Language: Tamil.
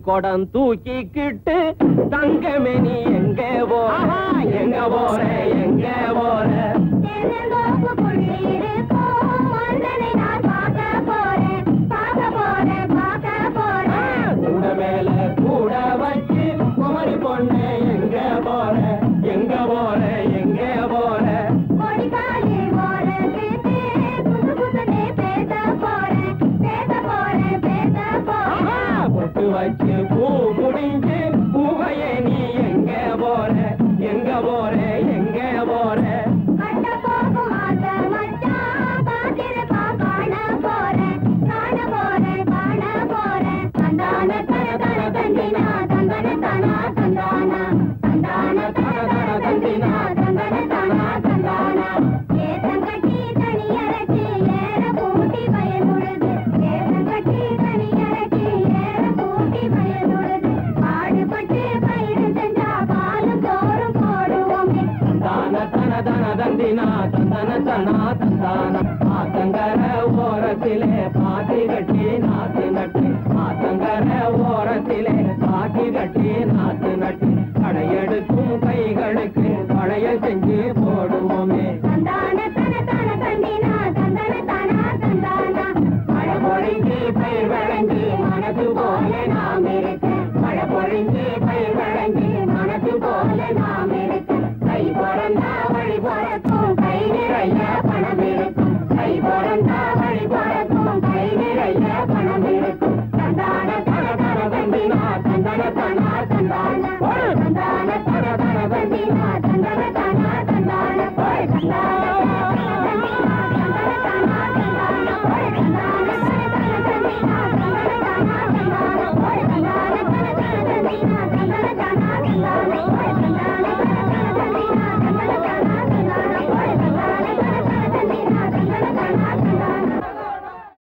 குடம் தூக்கிக்கிட்டு தங்கமே நீ எங்க போற எங்க போற எங்க போற தென்னந்தோப்பு புள்ளிருக்கும் மன்னனை நான் பார்க்க போறேன் பார்க்க போறேன் பார்க்க போறேன் கூட மேல கூட வச்சு குமரி பொண்ணு எங்க போற எங்க போற எங்க போற கொடிக்காலி ஓரத்துக்கு புது புதுனே பேச போறேன் பேச போறேன் பேச போறேன் பொட்டு வச்சு பூ முடிஞ்சு பூவையே நீ எங்க போற எங்க போற எங்க போற கட்ட போகும் ஆசை மச்சான் காத்திருப்பா காண போறேன் காண போறேன் காண போறேன் தந்தான தன தன தந்தினா தந்தன தனா தந்தானா தந்தான தன தன தந்தினா தந்தன தனா தந்தானா ஏத்தங்கட்டி தனியரச்சு ஏற பூட்டி பயனுழுது ஏத்தங்கட்டி தனியரச்சு ஏற பூட்டி பயனுழுது பாடுபட்டு பயிர் செஞ்சா பாலும் சோறும் போடுவோமே தந்தான தன தன தந்தினா தந்தன தனா தந்தான ஆத்தங்கர ஓரத்திலே பாத்தி கட்டி நாத்து நட்டு ஆத்தங்கர ஓரத்திலே பாத்தி கட்டி நாத்து நட்டு கடையெடுக்கும் கைகளுக்கு பழைய செஞ்சு போடுவோமே தந்தான தன தன தந்தினா தந்தன தனா தந்தானா மழை பொழிஞ்சு பயிர் விளைஞ்சு மனசு போல நாம் இருக்க மழை பொழிஞ்சு பயிர் விளைஞ்சு மனசு போல நாம் இருக்க கை பிறந்தா வழி பிறக்க